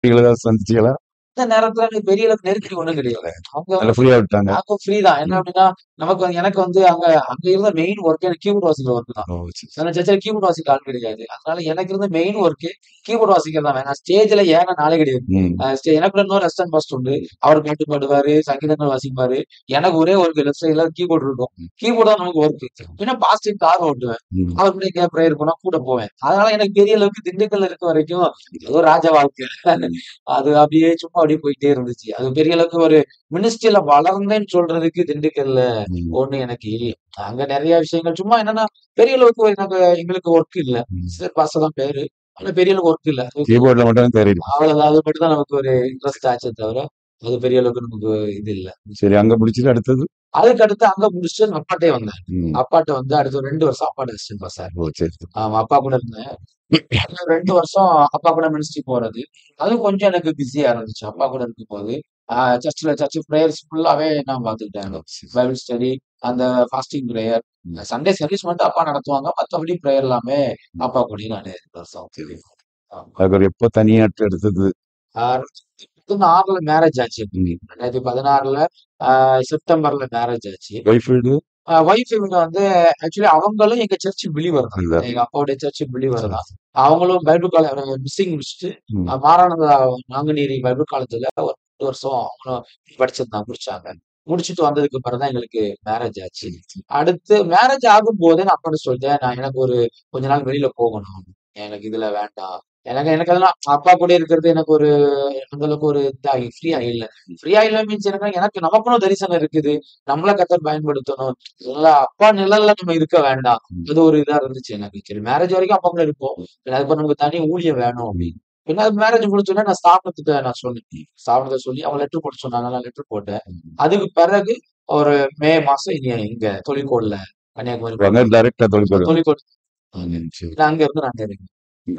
ஏதாவது சந்திச்சீங்களா இந்த நேரத்துல எனக்கு பெரிய அளவுக்கு நெருக்கடி ஒண்ணும் கிடையாது அவங்க நல்ல ஃப்ரீயா விட்டாங்க அப்போ ஃப்ரீ தான் என்ன அப்படின்னா நமக்கு வந்து- எனக்கு வந்து அங்க அங்க இருந்த மெயின் ஒர்க் எனக்கு கீபோர்ட் வாசிக்கிற ஒர்க் தான் ஓ, சரி, சரி. அந்த சர்ச்சில் கீபோர்ட் வாசிக்க ஆள் கிடையாது அதனால எனக்கு இருந்த மெயின் ஒர்க் கீபோர்ட் வாசிக்கிறது தான் வேணாம் ஸ்டேஜ்ல ஏன்னா நாளே கிடையாது ம், அஹ் ஸ்டே- எனக்கு இன்னொரு ரெஸ்டன் பாஸ்ட் உண்டு அவர் பாட்டு பாடுவாரு சங்கீதங்கள் வாசிப்பாரு எனக்கு ஒரே ஒர்க் லெஃப்ட் சைட்ல கீபோர்ட் இருக்கும் கீபோர்ட் தான் நமக்கு ஒர்க் பின்ன பாஸ்டிவ் கார் ஓட்டுவேன் ம். அவர் கூட எங்கேயா ப்ரேயர் போனா கூட போவேன் அதனால எனக்கு பெரிய அளவுக்கு திண்டுக்கல் இருக்க வரைக்கும் அது ஒரு ராஜ வாழ்க்கை அது அப்படியே சும்மா அப்படியே போயிட்டே இருந்துச்சு அது பெரிய அளவுக்கு ஒரு மினிஸ்ட்ரியில வளர்ந்தேன்னு சொல்றதுக்கு திண்டுக்கல்ல ம், ஒண்ணு எனக்கு இல்லை அங்க நிறைய விஷயங்கள் சும்மா என்னன்னா பெரிய அளவுக்கு எனக்கு எங்களுக்கு ஒர்க் இல்ல ம். சார் பாஸ் தான் பேரு ஆனா பெரிய அளவுக்கு ஒர்க் இல்ல அது கீபோர்ட்ல மட்டும் தெரியும் அவ்வளவுதான் அது மட்டும் தான் நமக்கு ஒரு இன்ட்ரெஸ்ட் ஆச்சே தவிர அது பெரிய அளவுக்கு நமக்கு இது இல்ல சரி அங்க பிடிச்சிட்டு அடுத்தது அதுக்கு அடுத்து அங்க முடிச்சுட்டு நான் அப்பாட்டே வந்தேன் ம். அப்பாட்ட வந்து அடுத்த ஒரு ரெண்டு வருஷம் அப்பாட்ட அசிஸ்டன்ட் பாஸ் சார் ஓ சரி சரி. ஆமா அப்பா கூட இருந்தேன் அந்த ரெண்டு வருஷம் அப்பா கூட மினிஸ்ட்ரி போறது அதுவும் கொஞ்சம் எனக்கு பிஸியா இருந்துச்சு அப்பா கூட இருக்கும்போது சர்ச்சில் சர்ச் ப்ரேயர்ஸ் ஃபுல்லாவே நான் பார்த்துக்கிட்டேன் பைபிள் ஸ்டடி அந்த ஃபாஸ்டிங் ப்ரேயர் சண்டே சர்வீஸ் மட்டும் அப்பா நடத்துவாங்க மற்றபடி ப்ரேயர் எல்லாமே அப்பா கூட நான் ரெண்டு வருஷம் சரி. ஆமா. அதுக்கு ஒரு எப்போ தனியாட்டு எடுத்தது ஆஹ் பதினாறுல மேரேஜ் ஆச்சு ம். ரெண்டாயிரத்தி பதினாறுல ஆஹ் செப்டம்பர்ல மேரேஜ் ஆச்சு ஒய்ஃப் வீடு ஒய்ஃப் இவங்க வந்து ஆக்சுவலி அவங்களும் எங்க சர்ச் பிலிவர் தான் இல்ல. எங்க அப்பாவுடைய சர்ச் பிலிவர் தான் அவங்களும் பைபிள் காலேஜ் மிஸ்ஸிங் முடிச்சுட்டு ம். அஹ் மாரானந்தா நாங்குநேரி பைபிள் காலேஜ்ல ஒரு ரெண்டு வருஷம் அவங்களும் படிச்சிருந்தாங்க முடிச்சாங்க முடிச்சுட்டு வந்ததுக்கு அப்புறம் தான் எங்களுக்கு மேரேஜ் ஆச்சு அடுத்து மேரேஜ் ஆகும் போதே நான் அப்பாட்ட சொல்லிட்டேன் நான் எனக்கு ஒரு கொஞ்ச நாள் வெளியில போகணும் எனக்கு இதுல வேண்டாம் எனக்கு எனக்கு அதெல்லாம் அப்பா கூட இருக்கிறது எனக்கு ஒரு அந்த அளவுக்கு ஒரு இதாகி ஃப்ரீயா இல்ல ஃப்ரீயா இல்ல மீன்ஸ் எனக்கு எனக்கு நமக்குன்னு தரிசனம் இருக்குது நம்மள கத்தர் பயன்படுத்தணும் இல்ல அப்பா நிழல்ல நம்ம இருக்க வேண்டாம் அது ஒரு இதா இருந்துச்சு எனக்கு சரி மேரேஜ் வரைக்கும் அப்பா கூட இருப்போம் பின்ன அதுக்கு நமக்கு தனி ஊழியம் வேணும் அப்படின்னு பின்ன மேரேஜ் முடிச்சோடனே நான் ஸ்தாபனத்துக்கு நான் சொன்னேன் ஸ்தாபனத்தை சொல்லி அவன் லெட்டர் போட்டு சொன்னாங்க நான் லெட்டர் போட்டேன் அதுக்கு பிறகு ஒரு மே மாசம் இங்க இங்க தொழிற்கோடுல கன்னியாகுமரி அங்க டைரக்டா தொழில் தொழிற்கோடு சரி நான் அங்க இருந்து நான் இருக்கேன்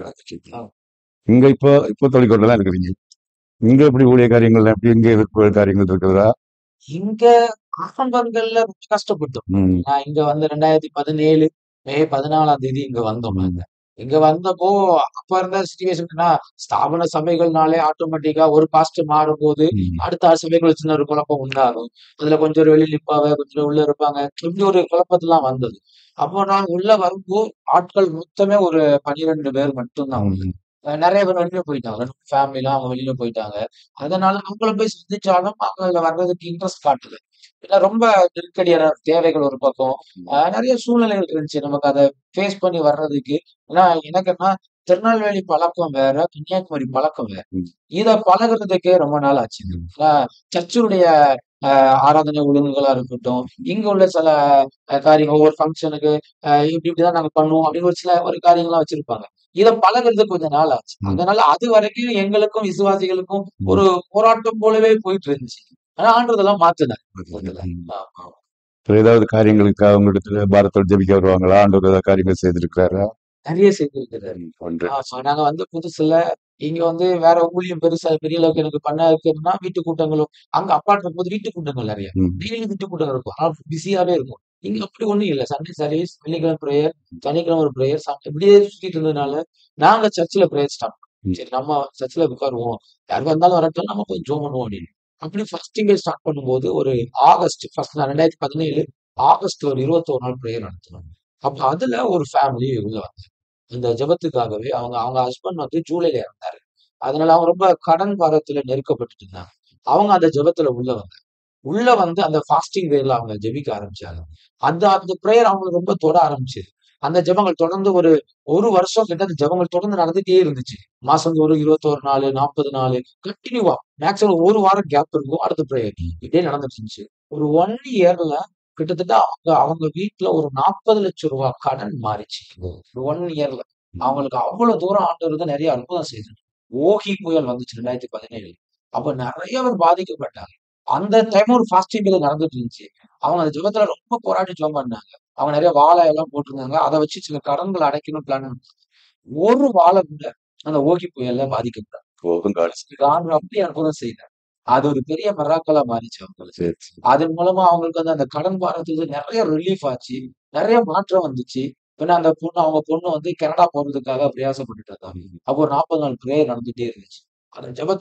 ஆ. இங்க இப்போ இப்போ தொழிற்கோட்டில் தான் இருக்கிறீங்க இங்க எப்படி ஊழிய காரியங்கள் எப்படி இங்க எதிர்ப்பு காரியங்கள் இருக்கிறதா இங்க ஆரம்பங்கள்ல ரொம்ப கஷ்டப்பட்டோம் ம். நான் இங்க வந்து ரெண்டாயிரத்தி பதினேழு மே பதினாலாம் தேதி இங்க வந்தோம் நாங்க இங்க வந்தப்போ அப்ப இருந்த சுச்சுவேஷன்னா ஸ்தாபன சபைகள்னாலே ஆட்டோமேட்டிக்கா ஒரு பாஸ்ட் மாறும் போது ம். அடுத்த ஆறு சபைகள் சின்ன ஒரு குழப்பம் உண்டாகும் அதுல கொஞ்சம் பேர் வெளியில நிப்பாங்க கொஞ்சம் பேர் உள்ள இருப்பாங்க இப்படி ஒரு குழப்பத்தெல்லாம் வந்தது அப்போ நான் உள்ள வரும்போது ஆட்கள் மொத்தமே ஒரு பன்னிரெண்டு பேர் மட்டும்தான் உண்டு ம். அஹ் நிறைய பேர் வெளியில போயிட்டாங்க ஃபேமிலிலாம் அவங்க வெளியில போயிட்டாங்க அதனால அவங்கள போய் சந்திச்சாலும் அவங்க அதுல வர்றதுக்கு இன்ட்ரெஸ்ட் காட்டல ஏன்னா ரொம்ப நெருக்கடியான தேவைகள் ஒரு பக்கம் அஹ் நிறைய சூழ்நிலைகள் இருந்துச்சு நமக்கு அதை ஃபேஸ் பண்ணி வர்றதுக்கு ஏன்னா எனக்கு என்ன திருநெல்வேலி பழக்கம் வேற கன்னியாகுமரி பழக்கம் வேற ம். இத பழகுறதுக்கே ரொம்ப நாள் ஆச்சு ம். அஹ் சர்ச்சுடைய அஹ் ஆராதனை ஒழுங்குகளா இருக்கட்டும் இங்க உள்ள சில அஹ் காரியங்கள் ஒவ்வொரு ஃபங்க்ஷனுக்கு இப்படி இப்படிதான் நாங்க பண்ணுவோம் அப்படின்னு ஒரு சில ஒரு காரியங்கள்லாம் வச்சிருப்பாங்க இத பழகுறதுக்கு கொஞ்ச நாள் ஆச்சு ம். அதனால அது வரைக்கும் எங்களுக்கும் விசுவாசிகளுக்கும் ம். ஒரு போராட்டம் போலவே போயிட்டு இருந்துச்சு ஆனா ஆண்டதெல்லாம் மாத்தினார் அதுல. ம். ஆமா. இப்ப ஏதாவது காரியங்களுக்கு அவங்க இடத்துல பாரத்தோடு ஜெபிக்க வருவாங்களா ஆண்டவர் ஏதாவது காரியங்கள் செய்திருக்கிறாரா நிறைய செய்திருக்கிறாரு ஒன்று ஆமா நாங்க வந்து புதுசுல இங்க வந்து வேற ஊழியம் பெருசா பெரிய அளவுக்கு எனக்கு பண்ண இருக்குன்னா வீட்டு கூட்டங்களும் அங்க அப்பாட்டு இருக்கும்போது வீட்டு கூட்டங்கள் நிறைய ம். டெய்லி வீட்டு கூட்டங்கள் இருக்கும் ஆனா பிஸியாவே இருக்கும் இங்க அப்படி ஒண்ணும் இல்ல சண்டே சர்வீஸ் வெள்ளிக்கிழமை ப்ரேயர் சனிக்கிழமை ஒரு ப்ரேயர் இப்படியே சுத்திட்டு இருந்ததுனால நாங்க சர்ச்சில் ப்ரேயர் ஸ்டார்ட் ம். சரி நம்ம சர்ச்சில் உட்காருவோம் யார் வந்தாலும் வரட்டும் நம்ம கொஞ்சம் ஜோம் பண்ணுவோம் அப்படின்னு அப்படி ஃபர்ஸ்டிங்கே ஸ்டார்ட் பண்ணும்போது ஒரு ஆகஸ்ட் ஃபர்ஸ்ட் ரெண்டாயிரத்தி பதினேழு ஆகஸ்ட் ஒரு இருபத்தோரு நாள் ப்ரேயர் நடத்தினோம் அப்ப அதுல ஒரு ஃபேமிலி உள்ள வந்தாங்க இந்த ஜெபத்துக்காகவே அவங்க அவங்க ஹஸ்பண்ட் வந்து ஜூலைல இறந்தாரு அதனால அவங்க ரொம்ப கடன் பாரத்துல நெருக்கப்பட்டு இருந்தாங்க அவங்க அந்த ஜெபத்துல உள்ள வந்தாங்க உள்ள வந்து அந்த ஃபாஸ்டிங் வேல அவங்க ஜெபிக்க ஆரம்பிச்சாங்க அந்த அந்த ப்ரேயர் அவங்களுக்கு ரொம்ப தொட ஆரம்பிச்சது அந்த ஜெபங்கள் தொடர்ந்து ஒரு ஒரு வருஷம் கிட்ட அந்த ஜெபங்கள் தொடர்ந்து நடந்துட்டே இருந்துச்சு மாசம் ஒரு இருபத்தோரு நாள் நாற்பது நாள் கண்டினியூவா மேக்ஸிமம் ஒரு வாரம் கேப் இருக்கும் அடுத்த ப்ரேயர் இப்படியே நடந்துட்டு இருந்துச்சு ஒரு ஒன் இயர்ல கிட்டத்தட்ட அவங்க அவங்க வீட்டுல ஒரு நாற்பது லட்சம் ரூபாய் கடன் மாறிச்சு ஒரு ஒன் இயர்ல அவங்களுக்கு அவ்வளவு தூரம் ஆண்டவர் வந்து நிறைய அற்புதம் செய்தார் ஓகி புயல் வந்துச்சு ரெண்டாயிரத்தி பதினேழு அப்ப நிறைய பேர் பாதிக்கப்பட்டாங்க அந்த டைம் ஒரு ஃபாஸ்டிங் நடந்துட்டு இருந்துச்சு அவங்க அந்த ஜெபத்துல ரொம்ப போராடி ஜெபம் பண்ணாங்க அவங்க நிறைய வாழை எல்லாம் போட்டிருந்தாங்க அதை வச்சு சில கடன்கள் அடைக்கணும் பிளான் ஒரு வாழை கூட அந்த ஓகி புயல்ல பாதிக்கப்பட்டாங்க போதும் காலம் ஆண்டவர் அப்படி அற்புதம் செய்தார் அது ஒரு பெரிய மராக்கலா மாறிச்சு அவங்களுக்கு சரி சரி. அதன் மூலமா அவங்களுக்கு வந்து அந்த கடன் பாரத்துக்கு நிறைய ரிலீஃப் ஆச்சு நிறைய மாற்றம் வந்துச்சு பின்ன அந்த பொண்ணு அவங்க பொண்ணு வந்து கனடா போறதுக்காக பிரயாசப்பட்டுட்டு இருந்தாங்க அப்போ ஒரு நாற்பது நாள் ப்ரேயர் நடந்துட்டே இருந்துச்சு அந்த ஜெபத்த